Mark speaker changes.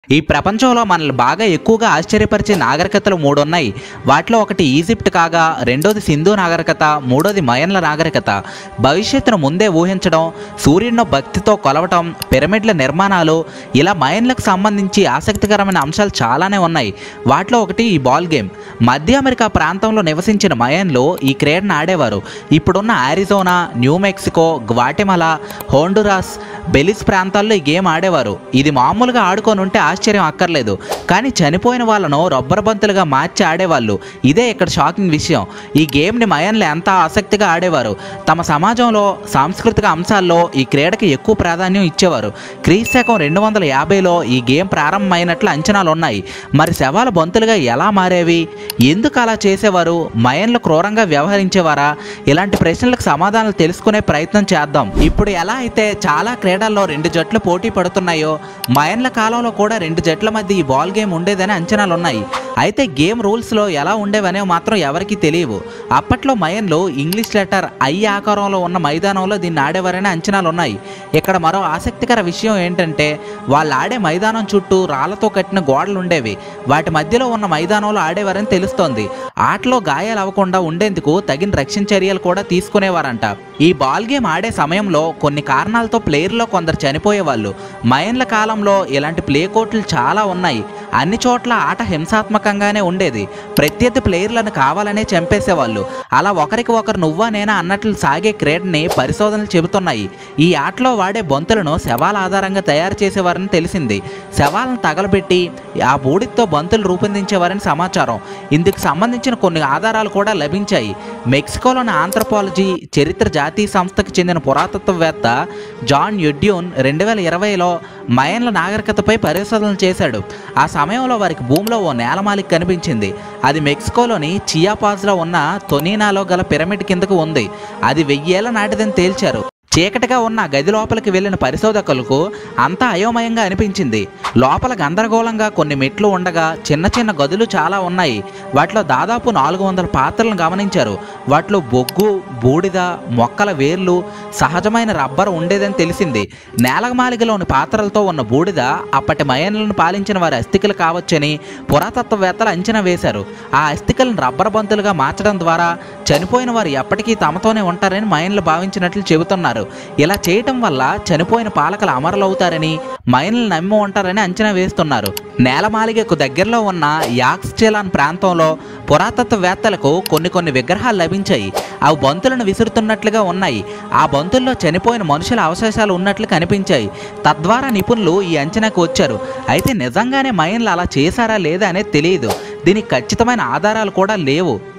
Speaker 1: ఈ ప్రపంచంలో మనల్ని బాగా ఎక్కువగా ఆశ్చర్యపరిచే నాగరికతలు మూడు ఉన్నాయి వాటిలో ఒకటి ఈజిప్ట్ కాగా రెండోది సింధు నాగరికత మూడోది మయన్ల నాగరికత భవిష్యత్తును ముందే ఊహించడం సూర్యుడిని భక్తితో కొలవటం పిరమిడ్ల నిర్మాణాలు ఇలా మయన్లకు సంబంధించి ఆసక్తికరమైన అంశాలు చాలానే ఉన్నాయి వాటిలో ఒకటి ఈ బాల్ గేమ్ మధ్య అమెరికా ప్రాంతంలో నివసించిన మయన్లు ఈ క్రీడను ఆడేవారు ఇప్పుడున్న Arizona New Mexico Guatemala Honduras Belize ప్రాంతాల్లో ఈ గేమ్ ఆడేవారు ఇది మామూలుగా ఆడుకొని ఉంటే ఆశ్చర్యం అక్కర్లేదు కానీ చనిపోయిన వాళ్ళను రబ్బర్ బంతులుగా మార్చి ఆడేవాళ్ళు ఇదే ఇక్కడ షాకింగ్ విషయం ఈ గేమ్ని మయన్లు ఎంత ఆసక్తిగా ఆడేవారు తమ సమాజంలో సాంస్కృతిక అంశాల్లో ఈ క్రీడకి ఎక్కువ ప్రాధాన్యం ఇచ్చేవారు క్రీస్తు శకం రెండు వందల యాభైలో ఈ గేమ్ ప్రారంభమైనట్లు అంచనాలు ఉన్నాయి మరి శవాల బంతులుగా ఎలా మారేవి ఎందుకు అలా చేసేవారు మయన్లు క్రూరంగా వ్యవహరించేవారా ఇలాంటి ప్రశ్నలకు సమాధానాలు తెలుసుకునే ప్రయత్నం చేద్దాం ఇప్పుడు ఎలా అయితే చాలా క్రీడల్లో రెండు జట్లు పోటీ పడుతున్నాయో మయన్ల కాలంలో కూడా రెండు జట్ల మధ్య ఈ బాల్ గేమ్ ఉండేదని అంచనాలు ఉన్నాయి అయితే గేమ్ రూల్స్లో ఎలా ఉండేవనేవి మాత్రం ఎవరికీ తెలియవు అప్పట్లో మయన్లు ఇంగ్లీష్ లెటర్ ఐ ఆకారంలో ఉన్న మైదానంలో దీన్ని ఆడేవారని అంచనాలు ఉన్నాయి ఇక్కడ మరో ఆసక్తికర విషయం ఏంటంటే వాళ్ళు ఆడే మైదానం చుట్టూ రాళ్లతో కట్టిన గోడలు ఉండేవి వాటి మధ్యలో ఉన్న మైదానంలో ఆడేవారని తెలుస్తోంది ఆటలో గాయాలు అవ్వకుండా ఉండేందుకు తగిన రక్షణ చర్యలు కూడా తీసుకునేవారంట ఈ బాల్ గేమ్ ఆడే సమయంలో కొన్ని కారణాలతో ప్లేయర్లో కొందరు చనిపోయేవాళ్ళు మయన్ల కాలంలో ఇలాంటి ప్లే కోర్టులు చాలా ఉన్నాయి అన్ని చోట్ల ఆట హింసాత్మకంగానే ఉండేది ప్రత్యర్థి ప్లేయర్లను కావాలనే చంపేసేవాళ్ళు అలా ఒకరికి ఒకరు నువ్వా నేనా అన్నట్లు సాగే క్రీడని పరిశోధనలు చెబుతున్నాయి ఈ ఆటలో వాడే బంతులను శవాల ఆధారంగా తయారు చేసేవారని తెలిసింది శవాలను తగలబెట్టి ఆ బూడితో బంతులు రూపొందించేవారని సమాచారం ఇందుకు సంబంధించిన కొన్ని ఆధారాలు కూడా లభించాయి మెక్సికోలోని ఆంథ్రపాలజీ చరిత్ర జాతీయ సంస్థకు చెందిన పురాతత్వవేత్త జాన్ యుడ్యూన్ రెండు వేల ఇరవైలో మయన్ల నాగరికతపై పరిశోధనలు చేశాడు ఆ సమయంలో వారికి భూమిలో ఓ నేలమాలిక కనిపించింది అది మెక్సికోలోని చియాపాజ్లో ఉన్న తొనీనాలో గల పిరమిడ్ కిందకు ఉంది అది వెయ్యేళ్ల నాటిదని తేల్చారు చీకటిగా ఉన్న ఆ గది లోపలికి వెళ్ళిన పరిశోధకులకు అంతా అయోమయంగా అనిపించింది లోపల గందరగోళంగా కొన్ని మెట్లు ఉండగా చిన్న చిన్న గదులు చాలా ఉన్నాయి వాటిలో దాదాపు నాలుగు వందల పాత్రలను గమనించారు వాటిలో బొగ్గు బూడిద మొక్కల వేర్లు సహజమైన రబ్బర్ ఉండేదని తెలిసింది నేలమాలిగలోని పాత్రలతో ఉన్న బూడిద అప్పటి మయన్లను పాలించిన వారి అస్థికలు కావచ్చని పురాతత్వవేత్తలు అంచనా వేశారు ఆ అస్థికలను రబ్బర్ బంతులుగా మార్చడం ద్వారా చనిపోయిన వారు ఎప్పటికీ తమతోనే ఉంటారని మయన్లు భావించినట్లు చెబుతున్నారు ఇలా చేయటం వల్ల చనిపోయిన పాలకులు అమరులవుతారని మైన్లు నమ్మి ఉంటారని అంచనా వేస్తున్నారు నేలమాలిగకు దగ్గరలో ఉన్న యాక్స్చెలాన్ ప్రాంతంలో పురాతత్వవేత్తలకు కొన్ని కొన్ని విగ్రహాలు లభించాయి అవి బంతులను విసురుతున్నట్లుగా ఉన్నాయి ఆ బంతుల్లో చనిపోయిన మనుషుల అవశేషాలు ఉన్నట్లు కనిపించాయి తద్వారా నిపుణులు ఈ అంచనాకు వచ్చారు అయితే నిజంగానే మైన్లు అలా చేశారా లేదా అనేది తెలియదు దీనికి ఖచ్చితమైన ఆధారాలు కూడా లేవు